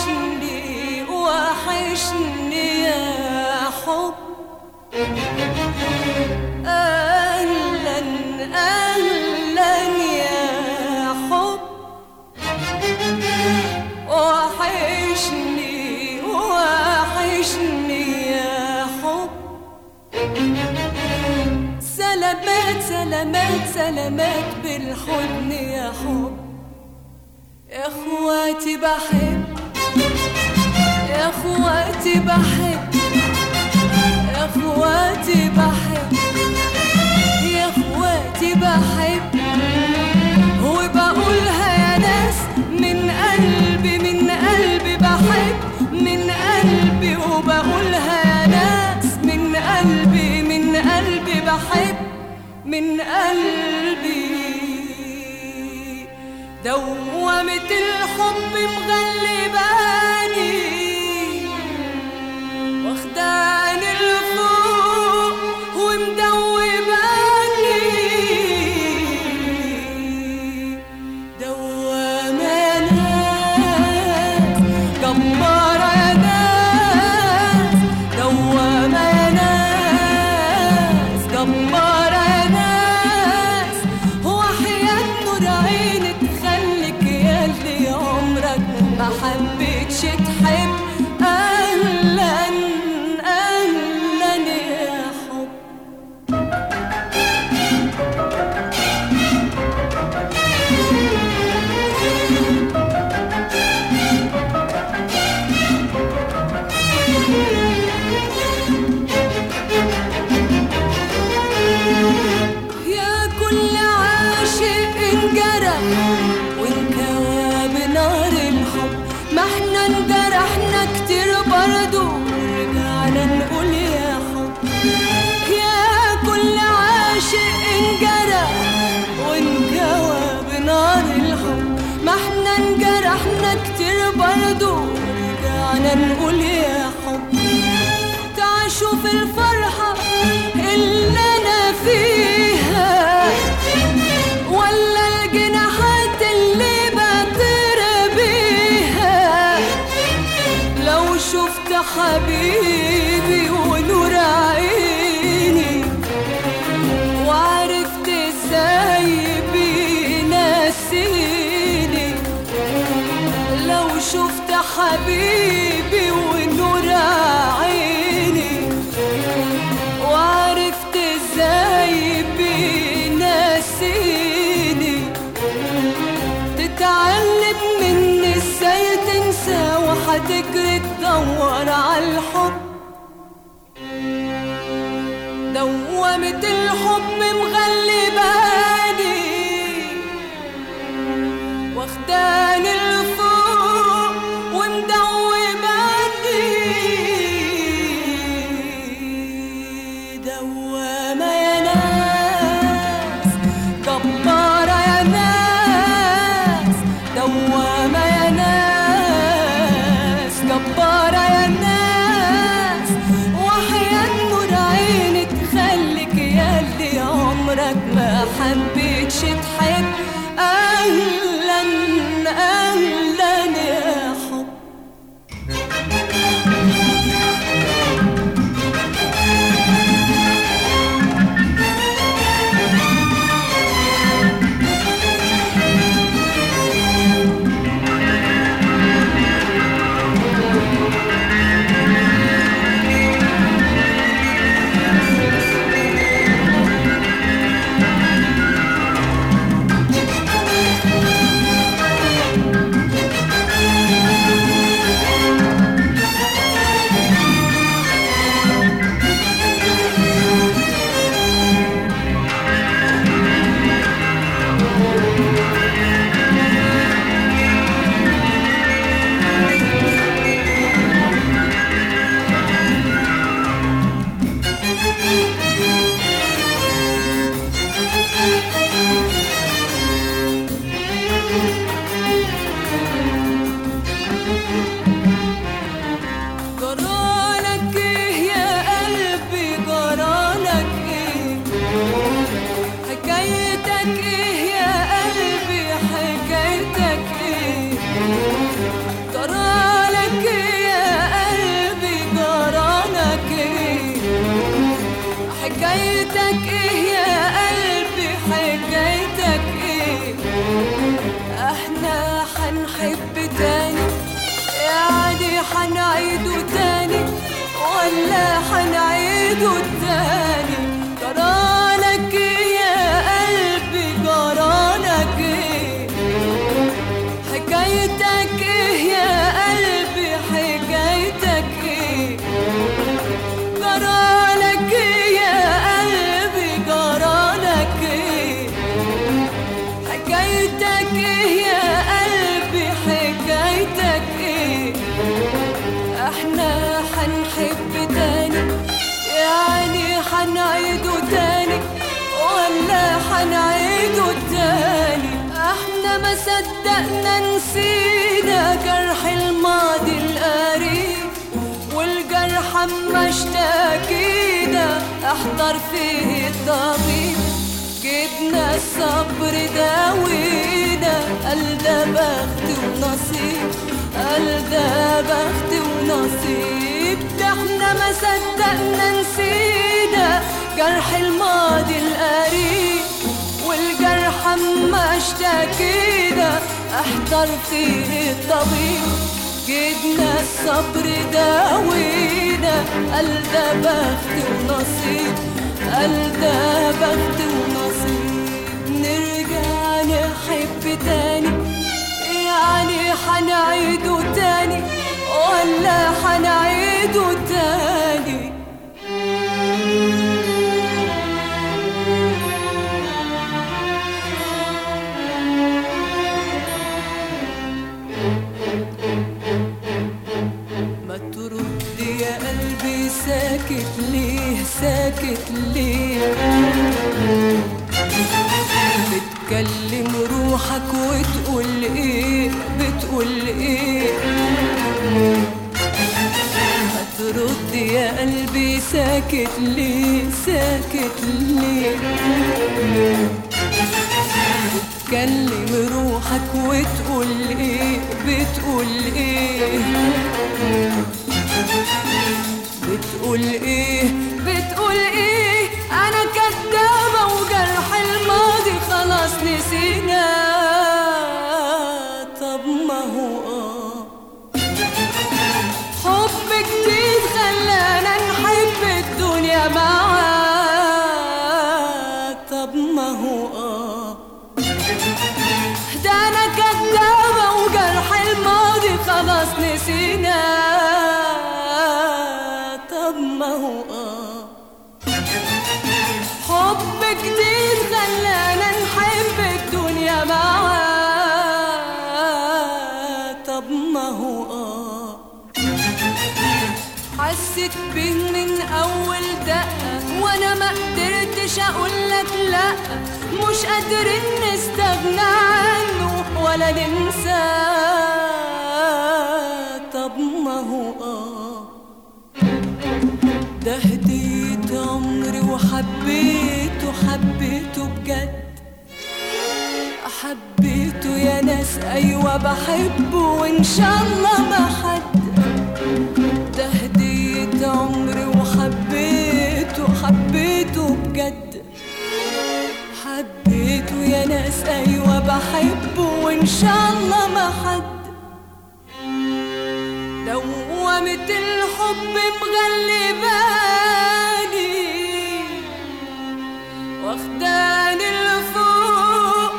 وحشني وحشني يا حب أهلا أهلا يا حب وحشني وحشني يا حب سلامات سلامات سلامات بالحضن يا حب يا اخواتي بحب يا اخواتي بحب يا اخواتي بحب يا اخواتي بحب وبقولها يا ناس من قلبي من قلبي بحب من قلبي وبقولها يا ناس من قلبي من قلبي بحب من قلبي دوامة الحب مغلباني واخداني لفوق ومدوباني دوامة يا ناس جبارة يا ناس دوامة يا ناس جبارة يا ناس هو حياة نور عينك خليك يا اللي عمرك ما حبيتش تحب أهلا أهلا يا حب يا كل عاشق انجرح وانكوى بنار الحب ما احنا انجرحنا كتير برضو ورجعنا نقول يا حب يا كل عاشق انجرح وانكوى بنار الحب ما احنا انجرحنا كتير برضو ورجعنا نقول يا حب تعيشوا في الفرحة اللي أنا فيها ولا الجناحات اللي بطير بيها لو شفت حبيبي ونور عيني وعرفت ازاي بينسيني لو شفت حبيبي ونور عيني وعرفت ازاي بينسيني تتعلم مني ازاي تنسى وهتجري تدور على الحب دوامة الحب مغلباني واخداني لفوق ومدوباني دوامة يا ناس جبارة يا ناس دوامة يا ناس جبارة يا ناس حنعيده تاني ولا حنعيده تاني جرالك إيه يا قلبي جرالك ايه حكايتك ايه يا قلبي حكايتك ايه جرالك ايه يا قلبي جرالك ايه حكايتك ايه يا قلبي حكايتك ايه احنا حنحب تاني يعني حنعيده تاني ولا حنعيده تاني احنا ما صدقنا نسينا جرح الماضي القريب والجرح اما اشتكينا احضر فيه الطبيب جبنا الصبر داوينا قال ده بخت ونصيب قال ده بخت ونصيب ده احنا ما صدقنا نسينا جرح الماضي القريب والجرح اما اشتكينا احضر فيه الطبيب جبنا الصبر داوينا قال ده بخت ونصيب قال ده بخت ونصيب نرجع نحب تاني يعني حنعيده تاني ولا حنعيده تاني ما ترد يا قلبي ساكت ليه ساكت ليه بتكلم روحك وتقول ايه بتقول ايه ما ترد يا قلبي ساكت ليه ساكت ليه بتكلم روحك وتقول ايه بتقول ايه بتقول ايه بتقول ايه انا كدابة وجرح الماضي خلاص نسينا طب ما هو اه حب جديد خلانا نحب الدنيا معاه طب ما هو اه ده انا كدابة وجرح الماضي خلاص نسينا طب ما هو اه حب جديد خلانا نحب الدنيا معاه طب ما هو اه حسيت بيه من اول دقة وانا ما قدرتش اقولك لا مش قادرين نستغنى عنه ولا ننساه طب ما هو اه ده هديت عمري وحبيته حبيته بجد حبيته يا ناس ايوه بحبه وان شاء الله ما حد ده هديت عمري وحبيته حبيته بجد حبيته يا ناس ايوه بحبه وان شاء الله ما حد دوامة الحب مغلباني واخداني لفوق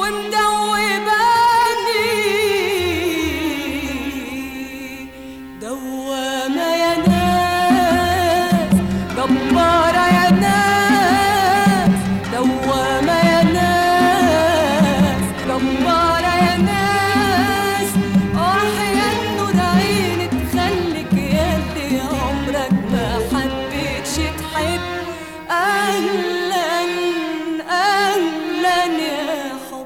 ومدوباني دوامة يا ناس جبارة يا ناس دوامة يا ناس جبارة يا ناس وحياة نور عيني تخليك يا اللي عمرك ما حبيتش تحب أهلا أهلا يا حب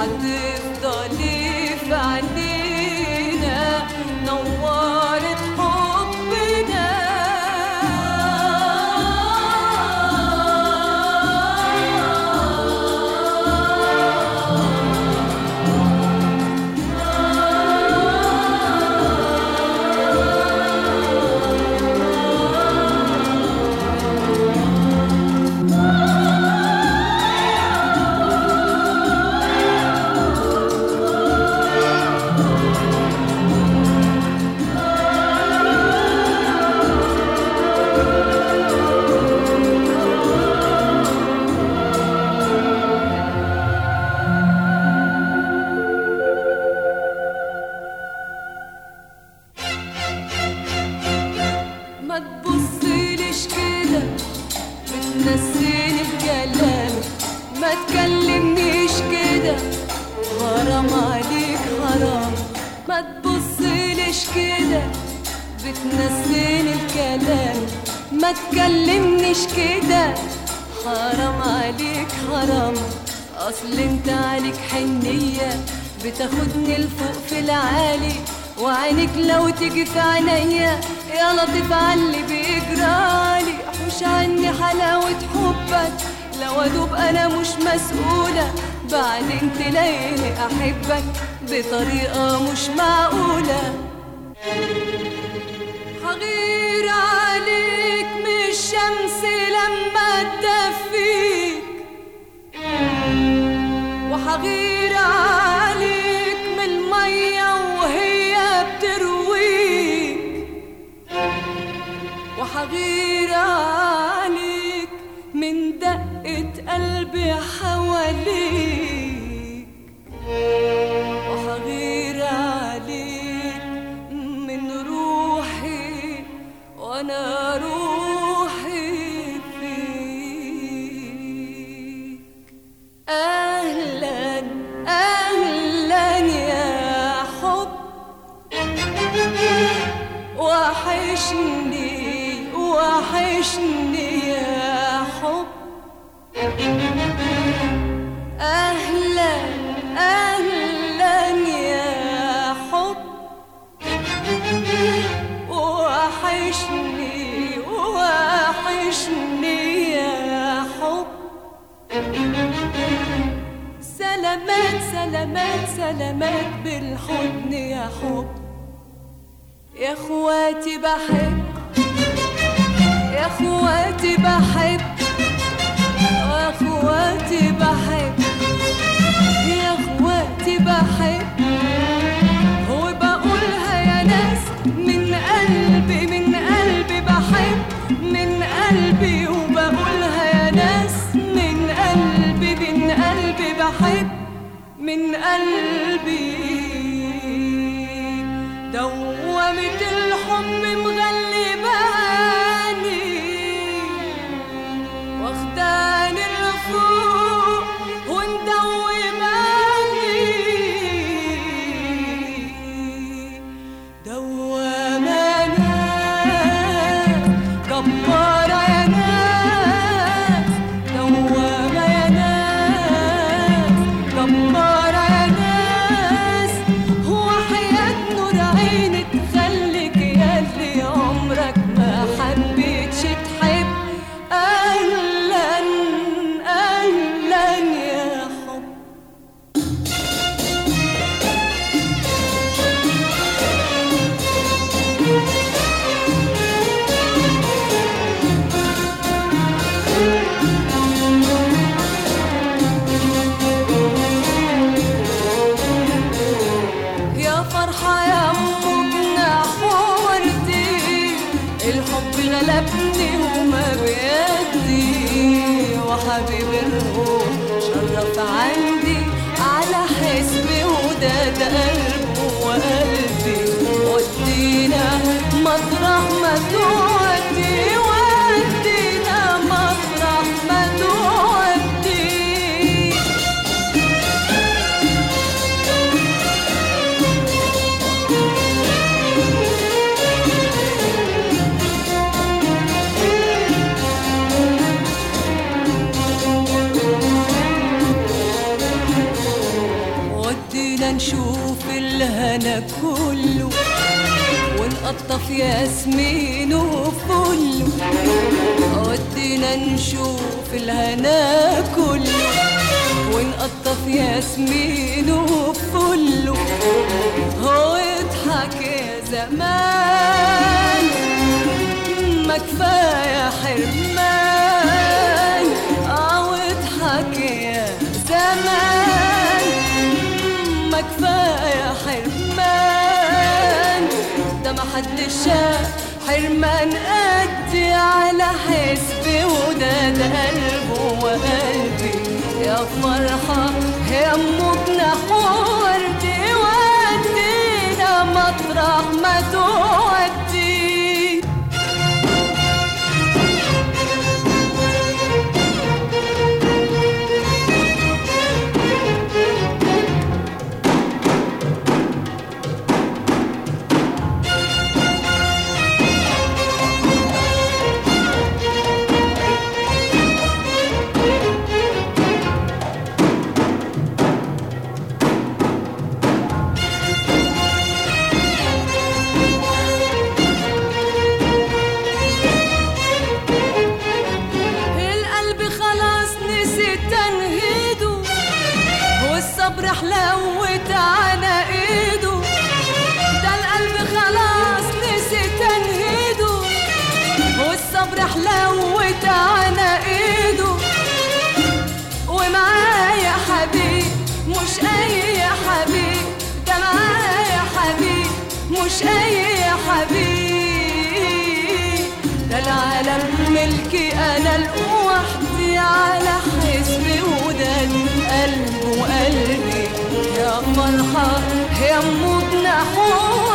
هتفضلي في عينينا نورت حبنا ما تبصليش كده بتنسيني بكلامك ما تكلمنيش كده حرام عليك حرام ما تبصليش كده بتنسيني بكلامك ما تكلمنيش كده حرام عليك حرام اصل انت عليك حنية بتاخدني لفوق في العالي وعينك لو تيجي في عينيا يا لطيف عاللي بيجرالي حوش عني حلاوة حبك لو ادوب انا مش مسؤولة بعدين تلاقيني احبك بطريقة مش معقولة حغير عليك من الشمس لما تدفيك وحغير عليك من المية وهي بترويك وحغير عليك من دقة قلبي حواليك وحغير عليك من روحي وانا روحي فيك اهلا اهلا يا حب وحشني وحشني يا حب اهلا اهلا يا حب وحشني وحشني يا حب سلامات سلامات سلامات بالحضن يا حب يا اخواتي بحب يا اخواتي بحب يا اخواتي بحب يا اخواتي بحب وبقولها يا ناس من قلبي من قلبي بحب من قلبي وبقولها يا ناس من قلبي من قلبي بحب من قلبي دوامة الحب مغلباني واخداني لفوق ومدوباني دوامة ناس جبارة يا ناس دوامة يا ناس جبارة يا ناس هو حياة نور عيني تخليك يا اللي ودينا نشوف الهنا كله ونقطف ياسمين وفله ودينا نشوف الهنا كله ونقطف ياسمين وفله هو اضحك يا زمان ما كفايه حرمان اه واضحك يا زمان ما كفايه حرمان ده ما حد شاف حرمان قدي على حسبي وده ده قلبه وقلبي يا فرحة يا مجنح وردي ودينا مطرح ما تودي القلب خلاص نسي تنهيده والصبر حلوت على ايده ده القلب خلاص نسي تنهيده والصبر حلوت على ايده ومعايا حبيب مش اي حبيب ده معايا حبيب مش اي حبيب ده العالم ملكي انا لوحدي على حسبي وده قلب وقلبي يا فرحة يا مجنح